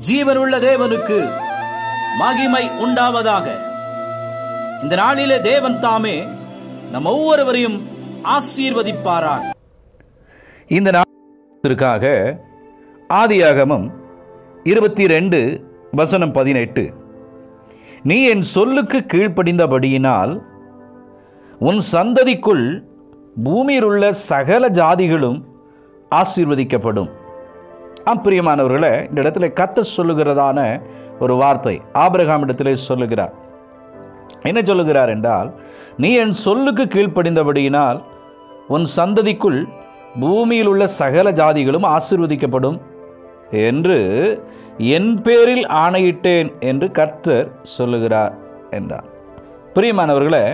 ஜீவனுள்ள தேவனுக்கு மகிமை உண்டாவதாக இந்த நாளிலே தேவன் தாமே நம் ஒவ்வொருவரையும் ஆசீர்வதிப்பாராக இந்த நாளுக்காக ஆதியாகமம் இருபத்தி ரெண்டு வசனம் பதினெட்டு நீ என் சொல்லுக்கு கீழ்ப்படிந்தபடியினால் உன் சந்ததிக்குள் பூமியில் உள்ள சகல ஜாதிகளும் ஆசீர்வதிக்கப்படும் அப்பிரியமானவர்களே இந்த இடத்துல கத்த சொல்லுகிறதான ஒரு வார்த்தை ஆபிரகாம் இடத்திலே சொல்லுகிறார் என்ன சொல்லுகிறார் என்றால் நீ என் சொல்லுக்கு கீழ்ப்படிந்தபடியினால் உன் சந்ததிக்குள் பூமியில் உள்ள சகல ஜாதிகளும் ஆசீர்வதிக்கப்படும் என்று என் பேரில் ஆணையிட்டேன் என்று கர்த்தர் சொல்லுகிறார் என்றார் பிரியமானவர்களே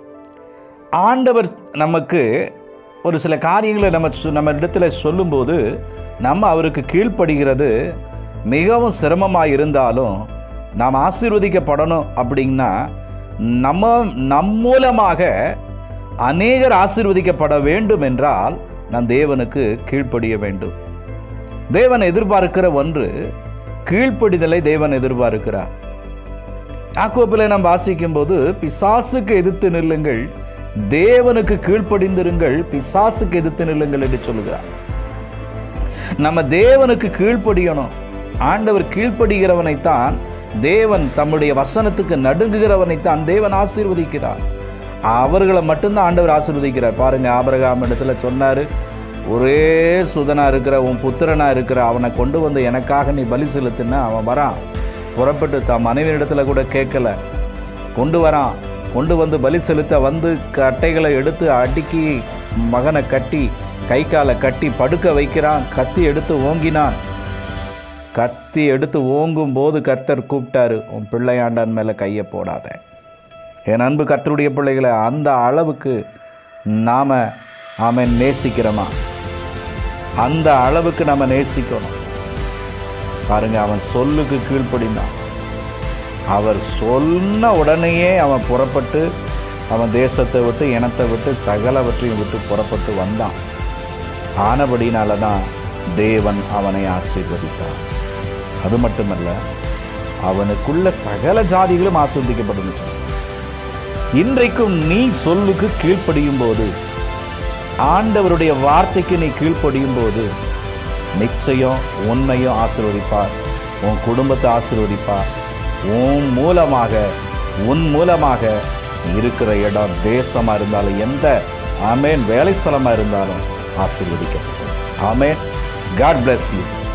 ஆண்டவர் நமக்கு ஒரு சில காரியங்களை நம்ம சொ- நம்ம இடத்துல சொல்லும்போது நம்ம அவருக்கு கீழ்ப்படுகிறது மிகவும் சிரமமாக இருந்தாலும் நாம் ஆசீர்வதிக்கப்படணும் அப்படின்னா நம்ம நம் மூலமாக அநேகர் ஆசீர்வதிக்கப்பட வேண்டும் என்றால் நாம் தேவனுக்கு கீழ்ப்படிய வேண்டும் தேவன் எதிர்பார்க்கிற ஒன்று கீழ்ப்படிதலை தேவன் எதிர்பார்க்கிறார் யாக்கோபில் நாம் வாசிக்கும் போது பிசாசுக்கு எதிர்த்து நில்லுங்கள் தேவனுக்கு கீழ்ப்படிந்திருங்கள் பிசாசுக்கு எதிர்த்து நில்லுங்கள் என்று சொல்லுகிறார் நம்ம தேவனுக்கு கீழ்ப்படியணும் ஆண்டவர் கீழ்ப்படுகிறவனைத்தான் தேவன் தம்முடைய வசனத்துக்கு நடுங்குகிறவனைத்தான் தேவன் ஆசீர்வதிக்கிறார் அவர்களை மட்டும்தான் ஆண்டவர் ஆசீர்வதிக்கிறார் பாருங்க ஆபரகாம் இடத்துல சொன்னாரு ஒரே சுதனா இருக்கிற உன் புத்திரனா இருக்கிற அவனை கொண்டு வந்து எனக்காக நீ பலி செலுத்தினா அவன் வரான் புறப்பட்டு தன் மனைவியிடத்துல கூட கேட்கல கொண்டு வரான் கொண்டு வந்து பலி செலுத்த வந்து கட்டைகளை எடுத்து அடுக்கி மகனை கட்டி கை காலை கட்டி படுக்க வைக்கிறான் கத்தி எடுத்து ஓங்கினான் கத்தி எடுத்து ஓங்கும் போது கர்த்தர் கூப்பிட்டாரு உன் பிள்ளையாண்டான் மேலே கையை போடாத என் அன்பு கர்த்தருடைய பிள்ளைகளை அந்த அளவுக்கு நாம அவன் நேசிக்கிறோமா அந்த அளவுக்கு நம்ம நேசிக்கணும் பாருங்க அவன் சொல்லுக்கு கீழ்ப்படிந்தான் அவர் சொன்ன உடனேயே அவன் புறப்பட்டு அவன் தேசத்தை விட்டு இனத்தை விட்டு சகலவற்றையும் விட்டு புறப்பட்டு வந்தான் ஆனபடினால தான் தேவன் அவனை ஆசீர்வதித்தார் அது மட்டுமல்ல அவனுக்குள்ள சகல ஜாதிகளும் ஆசீர்வதிக்கப்படும் இன்றைக்கும் நீ சொல்லுக்கு கீழ்ப்படியும் போது ஆண்டவருடைய வார்த்தைக்கு நீ கீழ்ப்படியும் போது நிச்சயம் உன்னையும் ஆசீர்வதிப்பார் உன் குடும்பத்தை ஆசீர்வதிப்பார் உன் மூலமாக உன் மூலமாக இருக்கிற இடம் தேசமா இருந்தாலும் எந்த ஆமேன் வேலை ஸ்தலமா இருந்தாலும் ஆசீர்வதிக்கப்படும் ஆமேன் காட் bless you